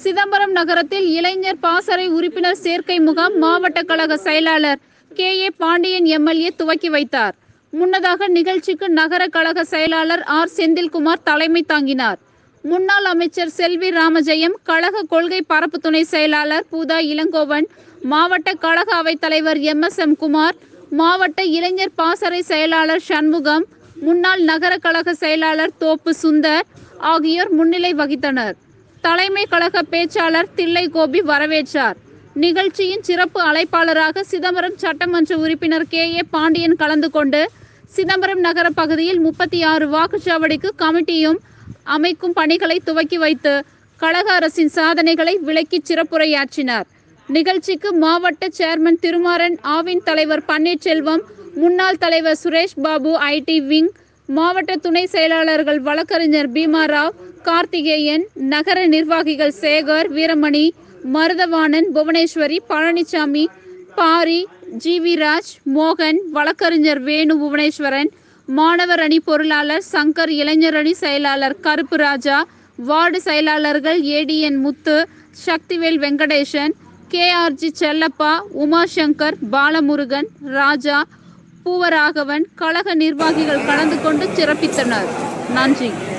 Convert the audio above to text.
சிதம்பரம் நகரத்தில் இளைஞர் பாசறை உறுப்பினர் சேர்க்கை முகாம் மாவட்ட கழக செயலாளர் கே ஏ பாண்டியன் எம்எல்ஏ துவக்கி வைத்தார் முன்னதாக நிகழ்ச்சிக்கு நகர கழக செயலாளர் ஆர் செந்தில்குமார் தலைமை தாங்கினார் முன்னாள் அமைச்சர் செல்வி ராமஜெயம் கழக கொள்கை பரப்பு துணை செயலாளர் பூதா இளங்கோவன் மாவட்ட கழக அவைத் தலைவர் எம் எஸ் எம் குமார் மாவட்ட இளைஞர் பாசறை செயலாளர் சண்முகம் முன்னாள் நகர கழக செயலாளர் தோப்பு சுந்தர் ஆகியோர் முன்னிலை வகித்தனர் தலைமை கழக பேச்சாளர் தில்லை கோபி வரவேற்றார் நிகழ்ச்சியின் சிறப்பு அழைப்பாளராக சிதம்பரம் சட்டமன்ற உறுப்பினர் கே ஏ பாண்டியன் கலந்து கொண்டு சிதம்பரம் நகர பகுதியில் முப்பத்தி ஆறு வாக்குச்சாவடிக்கு கமிட்டியும் அமைக்கும் பணிகளை துவக்கி வைத்து கழக அரசின் சாதனைகளை விளக்கி சிறப்புரையாற்றினார் நிகழ்ச்சிக்கு மாவட்ட சேர்மன் திருமாறன் ஆவின் தலைவர் பன்னீர்செல்வம் முன்னாள் தலைவர் சுரேஷ் பாபு ஐடி விங் மாவட்ட துணை செயலாளர்கள் வழக்கறிஞர் பீமாராவ் கார்த்திகேயன் நகர நிர்வாகிகள் சேகர் வீரமணி மருதவாணன் புவனேஸ்வரி பழனிசாமி பாரி ஜி வி ராஜ் மோகன் வழக்கறிஞர் வேணு புவனேஸ்வரன் மாணவர் அணி பொருளாளர் சங்கர் இளைஞர் அணி செயலாளர் கருப்பு ராஜா வார்டு செயலாளர்கள் ஏடிஎன் முத்து சக்திவேல் வெங்கடேசன் கேஆர்ஜி செல்லப்பா உமாசங்கர் பாலமுருகன் ராஜா பூவராகவன் கழக நிர்வாகிகள் கலந்து கொண்டு சிறப்பித்தனர் நன்றி